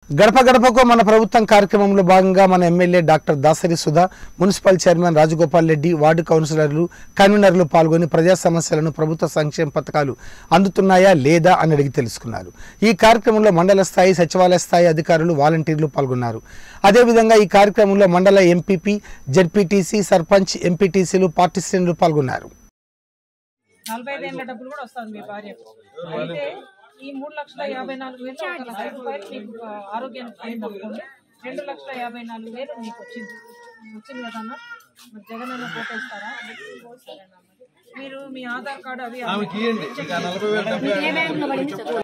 గడప గడపకు మన ప్రభుత్వం కార్యక్రమంలో భాగంగా మన MLA doctor Dasari Sudha municipal chairman Rajagopal Reddy ward కౌన్సిలర్లు కన్వీనర్లు పాల్గొని ప్రజా సమస్యలను ప్రభుత్వ సంక్షేమ పథకాలు అందుతున్నాయా లేదా అని అడిగి తెలుసుకున్నారు ఈ కార్యక్రమంలో మండల స్థాయి సచివాలయ స్థాయి అధికారులు వాలంటీర్లు పాల్గొన్నారు అదేవిధంగా ఈ కార్యక్రమంలో మండల ఎంపీపీ జడ్పీటీసీ సర్పంచ్ ఎంపీటీసీలు పార్టీ శ్రేణులు పాల్గొన్నారు నలభై ఐదు ఏళ్ళ డబ్బులు కూడా వస్తుంది మీ భార్యకు అయితే ఈ మూడు లక్షల యాభై నాలుగు వేలు ఒక లక్ష రూపాయలు మీకు ఆ, ఆరోగ్యానికి పోయింది అనుకోండి రెండు లక్షల యాభై నాలుగు వేలు మీకు వచ్చింది వచ్చింది కదా అన్న మరి జగన్ అన్న పోటేస్తారా సరేనా మరి. మీరు మీ ఆధార్ కార్డు అవి ఆమెకి ఇవ్వండి ఇక నలభై వేలు డబ్బులు